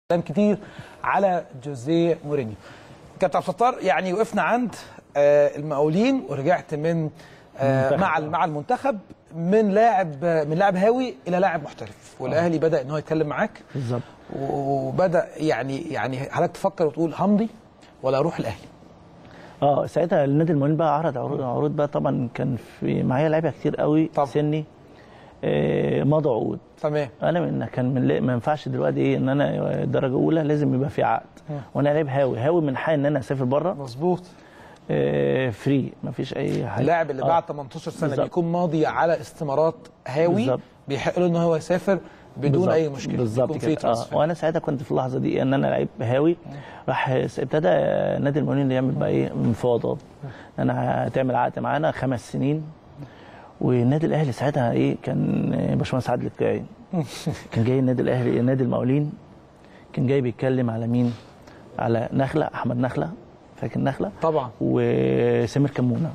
كلام كتير على جوزيه مورينيو كابتن عبد الستار يعني وقفنا عند آه، المقاولين ورجعت من آه، المنتخب. مع مع المنتخب من لاعب من لاعب هاوي الى لاعب محترف والاهلي بدا ان هو يتكلم معاك بالظبط وبدا يعني يعني حضرتك تفكر وتقول همضي ولا اروح الاهلي اه ساعتها النادي المقاولين بقى عرض عروض, عروض بقى طبعا كان في معايا لعيبه كتير قوي طبعا. سني آه مضوا عقود تمام انا من كان من ما ينفعش دلوقتي ايه ان انا درجه اولى لازم يبقى في عقد وانا لعيب هاوي هاوي من حق ان انا اسافر بره مظبوط آه فري ما فيش اي حاجه اللاعب اللي آه. بعد 18 سنه بالظبط. بيكون ماضي على استمارات هاوي بالظبط. بيحق له ان هو يسافر بدون بالظبط. اي مشكله بالظبط يكون في كده اه ترانسفير. وانا ساعتها كنت في اللحظه دي ان انا لعيب هاوي راح ابتدى نادي المقاولين يعمل بقى ايه مفاوضات انا هتعمل عقد معانا خمس سنين والنادي الاهلي ساعتها ايه كان باشمهندس عادل القيعي كان جاي النادي الاهلي نادي المقاولين كان جاي بيتكلم على مين؟ على نخله احمد نخله فاكر نخله طبعا وسمير كمونه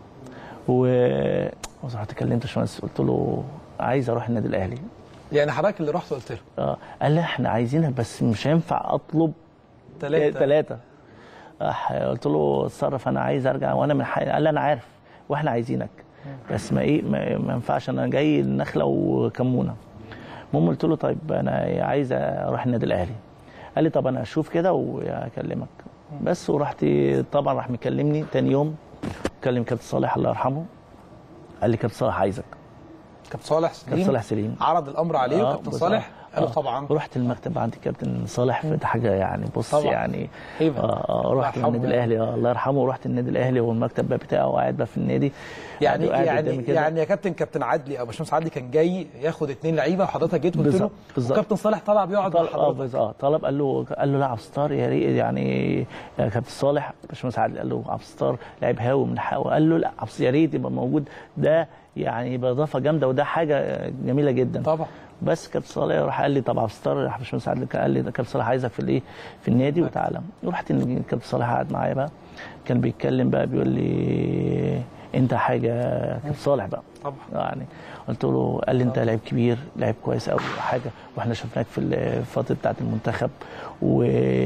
و رحت كلمت باشمهندس قلت له عايز اروح النادي الاهلي يعني حضرتك اللي رحت قلت له اه قال لي احنا عايزينها بس مش هينفع اطلب ثلاثه ثلاثة راح قلت له اتصرف انا عايز ارجع وانا من حق قال لي انا عارف واحنا عايزينك بس ما ايه ما, ما ينفعش انا جاي النخله وكمونه المهم قلت له طيب انا عايز اروح النادي الاهلي قال لي طب انا اشوف كده واكلمك بس ورحت طبعا راح مكلمني تاني يوم كلم كابتن صالح الله يرحمه قال لي كابتن صالح عايزك كابتن صالح سليم كابتن صالح سليم عرض الامر عليه آه، وكابتن بس- صالح آه، قال له آه. طبعا رحت المكتب عند كابتن صالح في حاجه يعني بص طبعا. يعني هيبة. اه اه الله رحت يرحمه النادي يعني. الاهلي آه الله يرحمه ورحت النادي الاهلي والمكتب بقى بتاعه وقاعد بقى في النادي يعني قاعد يعني قدامي كده. يعني يا كابتن كابتن عدلي او باشمهندس عدلي كان جاي ياخد اثنين لعيبه وحضرتك جيت قلت له بالظبط، بالظبط. وكابتن صالح طلع بيقعد مع طلب اه حضرتك بس اه طلب قال له قال له لا عبد الستار يا ريت يعني يا كابتن صالح باشمهندس عادل قال له عبد الستار لعيب هاوي من حقه قال له لا عبد الستار يا ريت يبقى موجود ده يعني يبقى اضافه جامده وده حاجه جميله جدا طبعا بس كابتن صالح راح قال لي طب عبد الستار راح باشمهندس عادل قال لي ده كابتن صالح عايزك في الايه في النادي وتعالى ورحت إن كابتن صالح قعد معايا بقى كان بيتكلم بقى بيقول لي انت حاجه كابتن صالح بقى طبعا يعني قلت له قال لي انت لعيب كبير لعيب كويس قوي حاجه واحنا شفناك في الفتره بتاعت المنتخب و...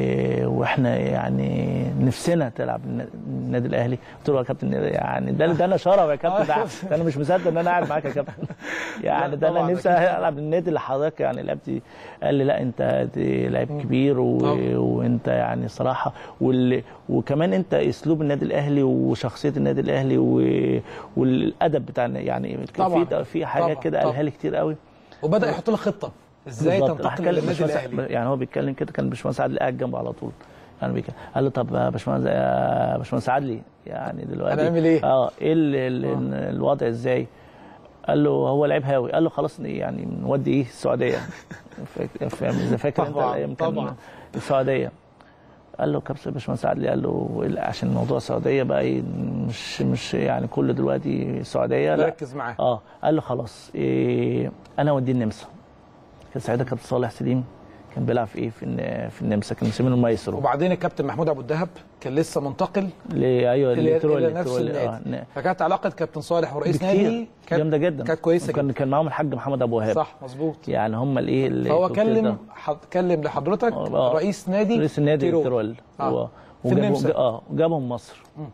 واحنا يعني نفسنا تلعب النا- النادي الاهلي قلت له يا كابتن يعني ده ده انا شرف يا كابتن ده, ده انا مش مصدق ان انا قاعد معاك يا كابتن يعني ده انا طبعاً، نفسي العب النادي اللي حضرتك يعني لعبت قال لي لا انت لعيب كبير و... طبعاً. وانت يعني صراحه وال... وكمان انت اسلوب النادي الاهلي وشخصيه النادي الاهلي و... والادب بتاع يعني طبعاً. في في حاجات طبعاً. كده قالها لي كتير قوي وبدا يحط لك خطه ازاي بالظبط. راح تنتقل كلم للنادي باشمهندس- الاهلي يعني هو بيتكلم كده كان باشمهندس عادل قاعد جنبه على طول يعني بيتكلم قال له طب يا باشمهندس يا باشمهندس عادلي يعني دلوقتي هنعمل إيه؟ اه ايه ال... ال... الوضع ازاي؟ قال له هو لعيب هاوي قال له خلاص يعني نودي ايه السعوديه فاك- فاهم اذا فاكر انت طبعاً، الايام كان طبعاً. السعوديه قال له كابتن باشمهندس عادل قال له إيه، عشان موضوع السعوديه بقى إيه، مش مش يعني كل دلوقتي السعوديه لا ركز معاه اه قال له خلاص إيه انا اوديه النمسا كان ساعتها كابتن صالح سليم كان بيلعب في ايه في الن- في النمسا كان مسمينه المايسترو وبعدين الكابتن محمود ابو الدهب كان لسه منتقل ل- ايوه الى الترول إلى نفس الترول، اه النادي ن- فكانت علاقه كابتن صالح ورئيس بكتير. نادي كانت جامده جدا كانت كويسه كان جدا كان معاهم الحاج محمد ابو وهاب صح مظبوط يعني هم الايه اللي فهو كنت ده. كلم حد... كلم لحضرتك آه. رئيس نادي رئيس النادي تيرول. الترول آه. و- في وجابهم- النمسا. اه وجابهم مصر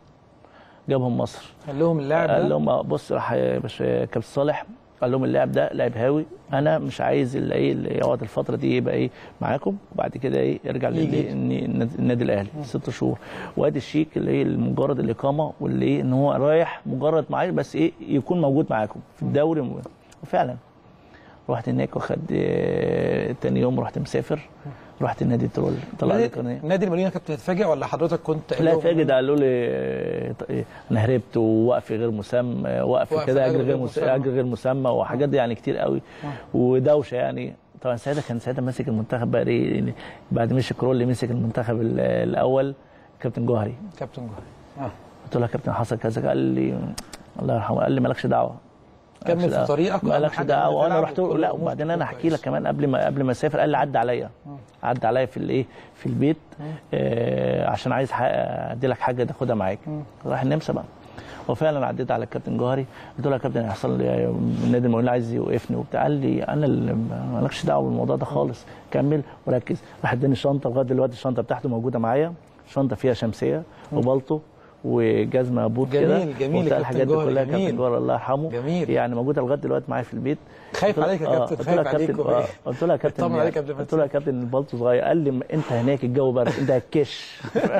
جابهم مصر قال لهم اللاعب قال ده لهم آه، بص راح يا باشا كابتن صالح قال لهم اللاعب ده لاعب هاوي انا مش عايز اللي ايه اللي يقعد الفتره دي يبقى ايه معاكم وبعد كده ايه يرجع يجي. للي- النادي النادي الاهلي ست شهور وادي الشيك اللي هي مجرد الاقامه واللي ايه ان هو رايح مجرد معايا بس ايه يكون موجود معاكم في الدوري وفعلا رحت هناك واخد آه، تاني يوم رحت مسافر رحت النادي ترول طلع لي نادي, قناه نادي المدينه كنت هتتفاجئ ولا حضرتك كنت قايل لا لهم- فاجئ ده قالوا لي آه، آه، انا هربت ووقف غير مسمى آه، وقف وقف كده أجر اجر غير غير مسمى مسمى. اجر غير مسمى وحاجات دي يعني كتير قوي ودوشه يعني طبعا ساعتها كان ساعتها ماسك المنتخب بقى ايه يعني بعد مشي كرول اللي مسك المنتخب ال- الاول كابتن جوهري كابتن جوهري اه قلت له يا كابتن حصل كذا قال لي الله يرحمه قال لي مالكش دعوه كمل مالكش في دعوة. طريقك وأهم مالكش حاجة دعوه إنك وانا تلعب رحت وكل لا الأمور وبعدين تكون انا احكي كويسة. لك كمان قبل ما قبل ما اسافر قال لي عدى عليا عدى عليا في الايه في البيت آه عشان عايز ح- ادي لك حاجه تاخدها معاك راح النمسا بقى وفعلا عديت على الكابتن جوهري قلت له يا كابتن هيحصل لي النادي المقاولين عايز يوقفني وبتاع قال لي انا اللي مالكش دعوه بالموضوع ده خالص كمل وركز راح اداني شنطه لغايه دلوقتي الشنطه بتاعته موجوده معايا شنطه فيها شمسيه وبلطو وجزمه بوت كده جميل- جميل وبتاع يا الحاجات دي كابتن جوهري، كلها جميل. كابتن جوهري الله يرحمه جميل. يعني موجوده لغايه دلوقتي معايا في البيت خايف قلت له- عليك يا آه، كابتن، قلت له يا خايف عليك كابتن وإيه؟ آه، قلت له يا كابتن طمن عليك قبل ما قلت له يا كابتن البلطو صغير قال لي انت هناك الجو برد انت هتكش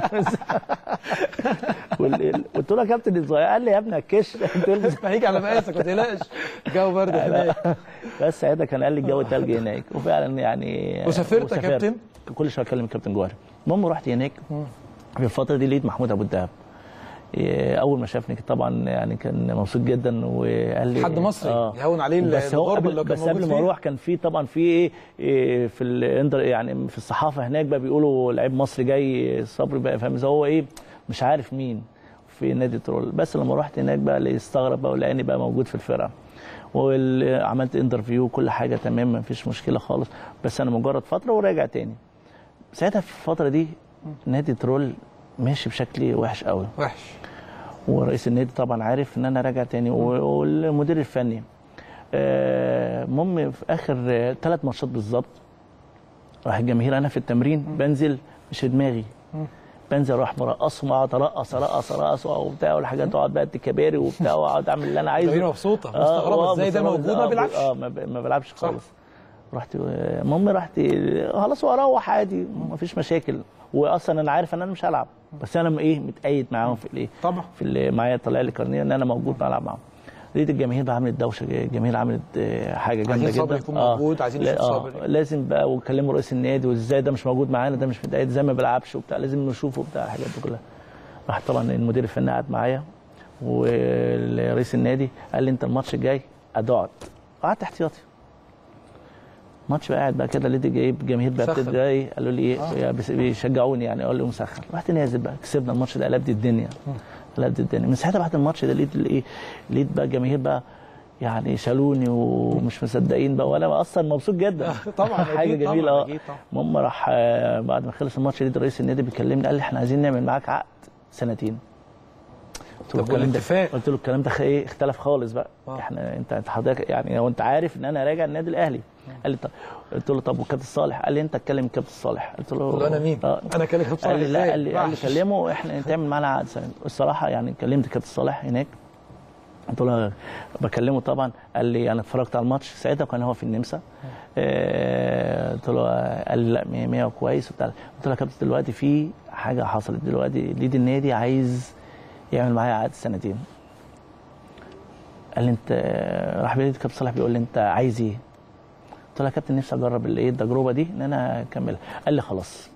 وال- قلت له يا كابتن الصغير قال لي يا ابني هتكش تلبس هيجي على مقاسك ما تقلقش الجو برد هناك بس ساعتها كان قال لي الجو تلج هناك وفعلا يعني وسافرت يا كابتن؟ كل شويه اكلم الكابتن جوهري المهم رحت هناك في الفتره دي لقيت محمود ابو الدهب إيه، اول ما شافني طبعا يعني كان مبسوط جدا وقال لي حد مصري يهون عليه بس هو الغربة قبل اللي كان بس موجود قبل ما فيها. اروح كان في طبعا في ايه إيه في الاندر يعني في الصحافه هناك بقى بيقولوا لعيب مصري جاي صبري بقى فاهم إزاي؟ هو ايه مش عارف مين في نادي ترول بس لما رحت هناك بقى اللي استغرب بقى ولقاني بقى موجود في الفرقه وعملت انترفيو وكل حاجه تمام ما فيش مشكله خالص بس انا مجرد فتره وراجع تاني ساعتها في الفتره دي نادي ترول ماشي بشكل وحش قوي وحش ورئيس النادي طبعا عارف ان انا راجع تاني و- والمدير الفني آه، المهم في اخر ثلاث ماتشات بالظبط راح الجماهير انا في التمرين بنزل مش في دماغي بنزل اروح مرقصهم واقعد ارقص ارقص ارقص وبتاع والحاجات اقعد بقى الكباري وبتاع واقعد اعمل اللي انا عايزه الجماهير مبسوطة، آه، مستغربة آه، إزاي ده مستغربة موجود إزاي- ما آه، بيلعبش. اه ما ب- ما بلعبش خالص رحت المهم رحت خلاص واروح عادي مفيش مشاكل واصلا انا عارف ان انا مش هلعب بس انا ايه متأيد معاهم في الايه طبعا. في اللي معايا طلع لي كارنيه ان انا موجود بلعب معاهم لقيت الجماهير بقى عملت دوشه الجماهير عملت آه، حاجه جامده عايزين جدا صبري يكون موجود، عايزين لا- نشوف آه، صبري. لازم بقى وكلموا رئيس النادي وازاي ده مش موجود معانا ده مش متأيد ازاي ما بيلعبش وبتاع لازم نشوفه وبتاع الحاجات دي كلها راح طبعا المدير الفني قعد معايا ورئيس النادي قال لي انت الماتش الجاي هتقعد قعدت احتياطي ماتش بقى قاعد بقى كده لقيت جايب جماهير بقى مسخن. بتبدا ايه قالوا لي ايه آه. بيس- بيشجعوني يعني اقول لهم مسخن رحت نازل بقى كسبنا الماتش ده قلبت الدنيا قلبت الدنيا من ساعتها بعد الماتش ده لقيت الايه لقيت بقى الجماهير بقى يعني شالوني ومش مصدقين بقى وانا اصلا مبسوط جدا طبعا حاجه أكيد جميله طبعا اه أكيد طبعا. المهم راح آه، بعد ما خلص الماتش لقيت رئيس النادي بيكلمني قال لي احنا عايزين نعمل معاك عقد سنتين قلت له طب الكلام ده والاتفاق؟ قلت له الكلام ده ايه اختلف خالص بقى آه. احنا انت انت حضرتك يعني هو انت عارف ان انا راجع النادي الاهلي قال لي طب قلت له طب والكابتن صالح قال لي انت اتكلم الكابتن صالح قلت له قلت له أنا مين؟ اه أنا كلمة كابتن قال لي صالح لا إزاي؟ قال لي قال لي وحش. كلمه احنا تعمل معانا عقد سنه الصراحه يعني كلمت كابتن صالح هناك قلت له بكلمه طبعا قال لي انا اتفرجت على الماتش ساعتها كان هو في النمسا آه، قلت له قال لي لا 100 100 كويس وبتاع قلت له يا كابتن دلوقتي في حاجه حصلت دلوقتي ليد النادي عايز يعمل معايا عقد سنتين قال لي انت راح بيقول لي كابتن صالح بيقول لي انت عايز ايه؟ قلت له يا كابتن نفسي اجرب الايه التجربه دي ان انا اكملها قال لي خلاص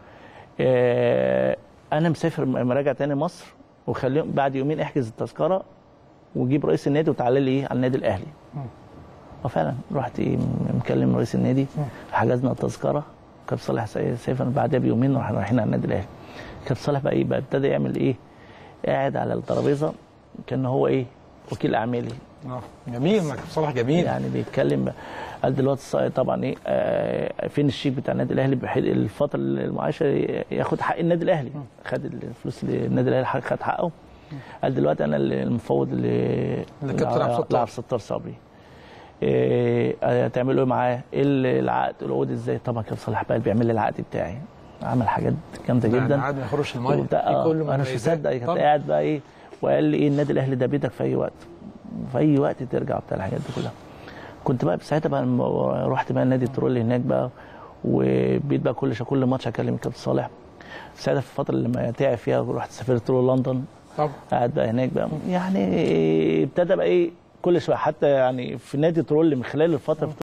آه، انا مسافر مراجع تاني مصر وخليهم بعد يومين احجز التذكره وجيب رئيس النادي وتعالى لي ايه على النادي الاهلي وفعلا رحت إيه مكلم رئيس النادي حجزنا التذكره كابتن صالح سيفا بعدها بيومين رحنا رايحين على النادي الاهلي كابتن صالح بقى ايه بقى ابتدى يعمل ايه قاعد على الترابيزه كان هو ايه وكيل اعمالي اه جميل ما كابتن صلاح جميل يعني بيتكلم بقى. قال دلوقتي الص- طبعا ايه آه فين الشيك بتاع النادي الاهلي بحيث الفتره المعاشه ياخد حق النادي الاهلي خد الفلوس اللي النادي الاهلي حق- خد حقه قال دلوقتي انا اللي المفوض ل- لكابتن عبد الستار. لعبد الستار صبري إيه هتعملوا ايه معاه؟ ايه اللي- العقد العقود ازاي؟ طبعا كابتن صلاح بقى بيعمل لي العقد بتاعي عمل حاجات جامده ده جدا قاعد ما يخرجش الميه وبتاع- في آه، كل انا مش مميزات. مصدق كنت طبعاً. قاعد بقى ايه وقال لي ايه النادي الاهلي ده بيتك في اي وقت في اي وقت ترجع بتاع الحاجات دي كلها كنت بقى ساعتها بقى لما رحت بقى النادي الترولي هناك بقى وبقيت بقى كل شا- كل ماتش اكلم الكابتن صالح ساعتها في الفتره اللي لما تعب فيها رحت سافرت له لندن طبعا قاعد بقى هناك بقى يعني ابتدى بقى ايه كل شويه حتى يعني في نادي ترول من خلال الفتره